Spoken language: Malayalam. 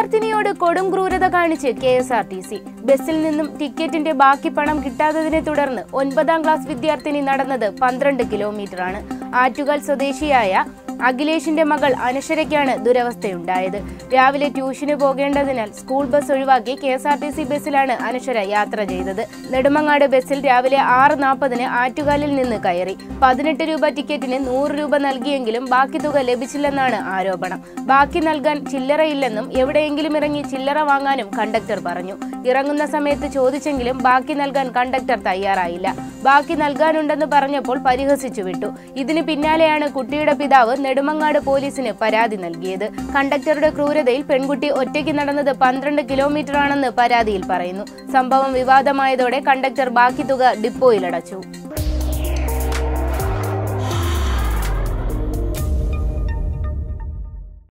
വിദ്യാർത്ഥിനിയോട് കൊടും ക്രൂരത കാണിച്ച് K S R T C ബസ്സിൽ നിന്നും ടിക്കറ്റിന്റെ ബാക്കി പണം കിട്ടാത്തതിനെ തുടർന്ന് ഒൻപതാം ക്ലാസ് വിദ്യാർത്ഥിനി നടന്നത് പന്ത്രണ്ട് കിലോമീറ്ററാണ് ആറ്റുകാൽ സ്വദേശിയായ അഖിലേഷിന്റെ മകൾ അനശ്വരയ്ക്കാണ് ദുരവസ്ഥയുണ്ടായത് രാവിലെ ട്യൂഷന് പോകേണ്ടതിനാൽ സ്കൂൾ ബസ് ഒഴിവാക്കി K S R T C ബസ്സിലാണ് അനശ്വര യാത്ര ചെയ്തത് നെടുമങ്ങാട് ബസ്സിൽ രാവിലെ ആറ് നാൽപ്പതിന് ആറ്റുകാലിൽ നിന്ന് കയറി പതിനെട്ട് രൂപ ടിക്കറ്റിന് നൂറ് രൂപ നൽകിയെങ്കിലും ബാക്കി തുക ലഭിച്ചില്ലെന്നാണ് ആരോപണം ബാക്കി നൽകാൻ ചില്ലറയില്ലെന്നും എവിടെയെങ്കിലും ഇറങ്ങി ചില്ലറ വാങ്ങാനും കണ്ടക്ടർ പറഞ്ഞു ഇറങ്ങുന്ന സമയത്ത് ചോദിച്ചെങ്കിലും ബാക്കി നൽകാൻ കണ്ടക്ടർ തയ്യാറായില്ല ബാക്കി നൽകാനുണ്ടെന്ന് പറഞ്ഞപ്പോൾ പരിഹസിച്ചു വിട്ടു ഇതിന് പിന്നാലെയാണ് കുട്ടിയുടെ പിതാവ് നെടുമങ്ങാട് പോലീസിന് പരാതി നൽകിയത് കണ്ടക്ടറുടെ ക്രൂരതയിൽ പെൺകുട്ടി ഒറ്റയ്ക്ക് നടന്നത് പന്ത്രണ്ട് കിലോമീറ്റർ ആണെന്ന് പരാതിയിൽ പറയുന്നു സംഭവം വിവാദമായതോടെ കണ്ടക്ടർ ബാക്കി തുക ഡിപ്പോയിൽ അടച്ചു